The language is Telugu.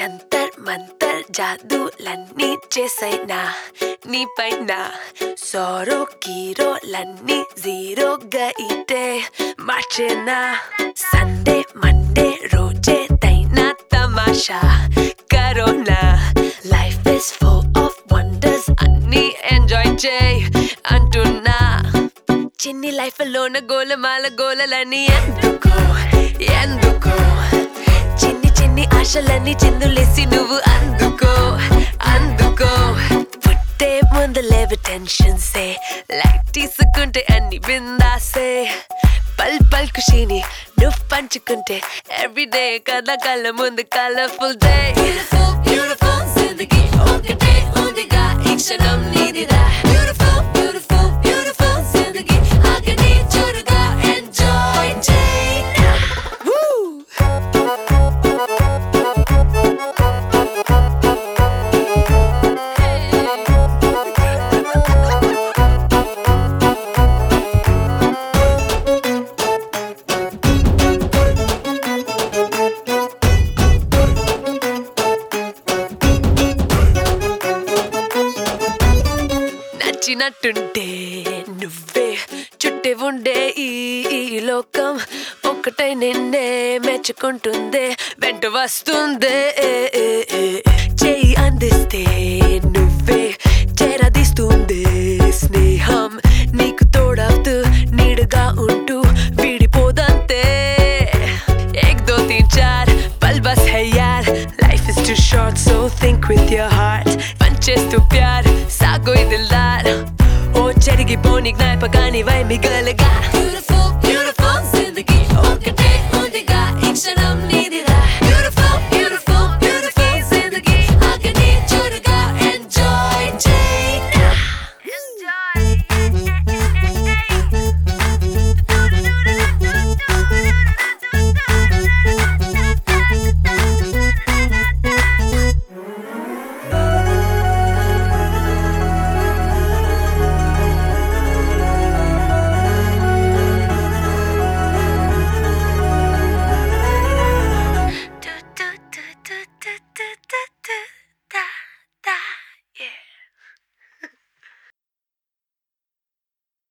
జంతర్ మంతర్ జాదులన్నీ చేసైనా నీ పైన సోరో కీరోలన్నీ జీరోగా ఇటే మార్చేనా సండే మండే రోజే తైనా తమాషా corona life is full of wonders అన్ని ఎంజాయ్ చేయి అంటున్నా చిన్ని లైఫ్ లోన గోలమాల గోలలని ఎందుకు ఎందుకు చిన్ని చిన్ని ఆశలన్నీ చిందులేసి నువ్వు అందుకో అందుకో పుట్టే ముందు లేవు టెన్షన్సే లైట్ తీసుకుంటే అన్ని బిందాసే పల్ పల్ ఖుషీని నువ్వు పంచుకుంటే ఎవ్రీడే కదా కళ్ళ ముందు కలర్ఫుల్ డే బ్యూటిఫుల్ బ్యూటిఫుల్ జిందగీ ఒకటే ఉందిగా ఈ క్షణం నీదిరా బ్యూటిఫుల్ బ్యూటిఫుల్ బ్యూటిఫుల్ జిందగీ ఆగని చూడగా ఎంజాయ్ చేయి Woo! నచ్చినట్టుంటే నువ్వే చుట్టే ఉండే ఈ ఈ లోకం ఒక్కటై నిన్నే మెచ్చుకుంటుందే వెంట వస్తుందే చేయి అందిస్తే నువ్వే చేరదీస్తుంది స్నేహం నీకు తోడవుతూ నీడుగా ఉంటూ విడిపోదంతే एक दो तीन चार पल बस है यार life is too short so think with your heart పంచేస్తూ ప్యార్ సాగోయ్ దిల్దార్ ఓ చెరిగిపోని జ్ఞాపకాని వై మిగలగా